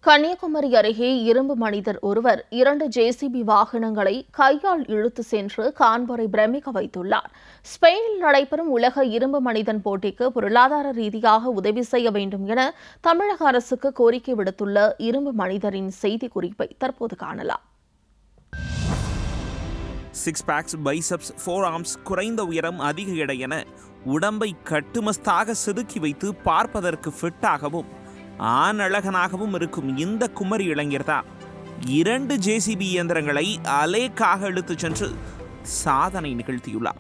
கன்னியாகுமரி அருகே இரும்பு மனிதர் ஒருவர் இரண்டு ஜேசிபி வாகனங்களை கையால் இழுத்து சென்று காண்போரை பிரமிக்க வைத்துள்ளார் ஸ்பெயினில் நடைபெறும் உலக இரும்பு மனிதன் போட்டிக்கு பொருளாதார ரீதியாக உதவி செய்ய வேண்டும் என தமிழக அரசுக்கு கோரிக்கை விடுத்துள்ள இரும்பு மனிதரின் செய்தி குறிப்பை தற்போது காணலாம் six packs biceps forearms குறைந்த உயரம் அதிக எடை என உடம்பை கட்டுமஸ்தாக செதுக்கி வைத்து பார்ப்பதற்கு ஃபிட்டாகவும் ஆண் அழகனாகவும் இருக்கும் இந்த குமரி இளைஞர் தான் இரண்டு ஜேசிபி இயந்திரங்களை அலேக்காக இழுத்துச் சென்று சாதனை நிகழ்த்தியுள்ளார்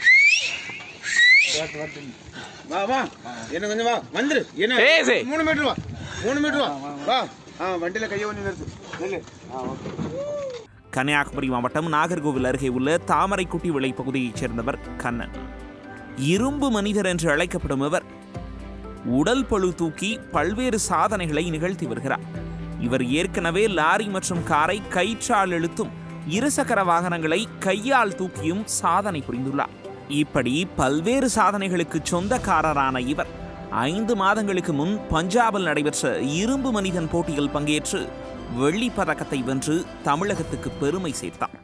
வா வா என்ன கொஞ்சம் வா வந்துரு என்ன ஏய், சே. மூணு மீட்டர் வா மூணு மீட்டர் வா வா ஆ வண்டியில கையை கொஞ்சம் நிறுத்து நில்லு ஆ ஓகே கன்னியாகுமரி மாவட்டம் நாகர்கோவில் அருகே உள்ள தாமரைக்குட்டி விளை பகுதியைச் சேர்ந்தவர் கண்ணன் இரும்பு மனிதர் என்று அழைக்கப்படும் இவர் உடல் பளு தூக்கி பல்வேறு சாதனைகளை நிகழ்த்தி வருகிறார் இவர் ஏற்கனவே லாரி மற்றும் காரை கயிற்றால் இழுத்தும் இருசக்கர வாகனங்களை கையால் தூக்கியும் சாதனை புரிந்துள்ளார் இப்படி பல்வேறு சாதனைகளுக்கு சொந்தக்காரரான இவர் ஐந்து மாதங்களுக்கு முன் பஞ்சாபில் நடைபெற்ற இரும்பு மனிதன் போட்டியில் பங்கேற்று வெள்ளிப் பதக்கத்தை வென்று தமிழகத்துக்கு பெருமை சேர்த்தார்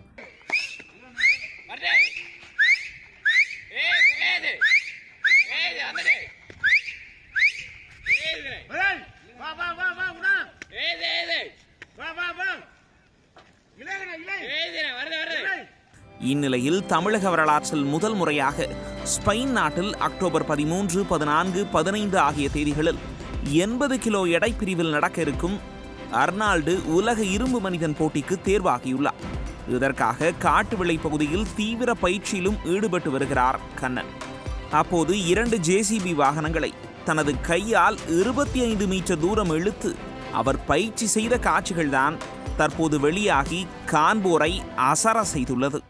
வா வா வா வா உடா வா வா வா இளையன இளைய இந்நிலையில் தமிழக வரலாற்றில் முதல் முறையாக ஸ்பெயின் நாட்டில் அக்டோபர் பதிமூன்று பதினான்கு பதினைந்து ஆகிய தேதிகளில் எண்பது கிலோ எடை பிரிவில் நடக்க இருக்கும் அர்னால்டு உலக இரும்பு மனிதன் போட்டிக்கு தேர்வாகியுள்ளார் இதற்காக காட்டு விளை பகுதியில் தீவிர பயிற்சியிலும் ஈடுபட்டு வருகிறார் கண்ணன் அப்போது இரண்டு ஜேசிபி வாகனங்களை தனது கையால் இருபத்தி ஐந்து மீட்டர் தூரம் இழுத்து அவர் பயிற்சி செய்த காட்சிகள்தான் தற்போது வெளியாகி காண்போரை அசர செய்துள்ளது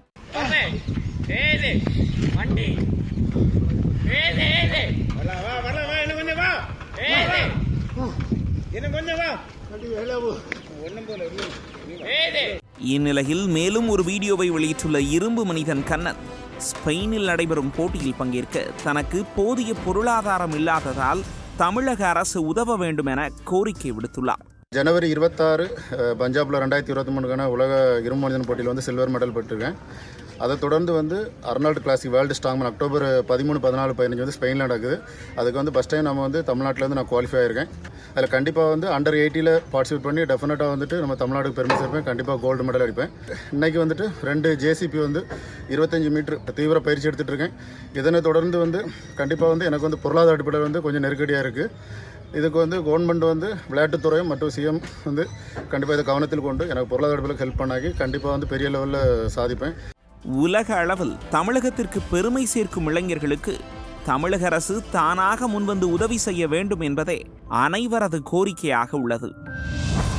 வரல வா வரல வா என்ன கொஞ்சம் வா என்ன கொஞ்சம் வா ஒண்ணும் போல இல்லை. இந்நிலையில் மேலும் ஒரு வீடியோவை வெளியிட்டுள்ள இரும்பு மனிதன் கண்ணன் ஸ்பெயினில் நடைபெறும் போட்டியில் பங்கேற்க தனக்கு போதிய பொருளாதாரம் இல்லாததால் தமிழக அரசு உதவ வேண்டும் என கோரிக்கை விடுத்துள்ளார் ஜனவரி இருபத்தாறு அஹ், பஞ்சாப்ல ரெண்டாயிரத்தி இருபத்தி மூணுக்கான உலக இரும்பு மனிதன் போட்டியில் வந்து சில்வர் மெடல் பெற்றிருக்கேன் அதை தொடர்ந்து வந்து Arnold classic world strongman October பதிமூணு பதினாலு பதினஞ்சு வந்து ஸ்பெயினில் நடக்குது அதுக்கு வந்து ஃபஸ்ட் டைம் நம்ம வந்து தமிழ்நாட்டிலேருந்து நான் குவாலிஃபை ஆயிருக்கேன் அதில் கண்டிப்பாக வந்து அண்டர் எயிட்டியில் பார்ட்டிசிபேட் பண்ணி டெஃபினட்டாக வந்துட்டு நம்ம தமிழ்நாடுக்கு பெருமை சேர்ப்பேன் கண்டிப்பாக கோல்டு மெடல் அடிப்பேன் இன்னைக்கு வந்துட்டு ரெண்டு ஜேசிபி வந்து இருபத்தஞ்சு மீட்டர் தீவிர பயிற்சி எடுத்துகிட்டு இருக்கேன் இதனை தொடர்ந்து வந்து கண்டிப்பாக வந்து எனக்கு வந்து பொருளாதார அடிப்படையில் வந்து கொஞ்சம் நெருக்கடியாக இருக்குது இதுக்கு வந்து கவர்மெண்ட் வந்து விளையாட்டுத்துறை மற்றும் சிஎம் வந்து கண்டிப்பாக இதை கவனத்தில் கொண்டு எனக்கு பொருளாதார ஹெல்ப் பண்ணாக்கி கண்டிப்பாக வந்து பெரிய லெவலில் சாதிப்பேன் உலக அளவில் தமிழகத்திற்கு பெருமை சேர்க்கும் இளைஞர்களுக்கு தமிழக அரசு தானாக முன்வந்து உதவி செய்ய வேண்டும் என்பதே அனைவரது கோரிக்கையாக உள்ளது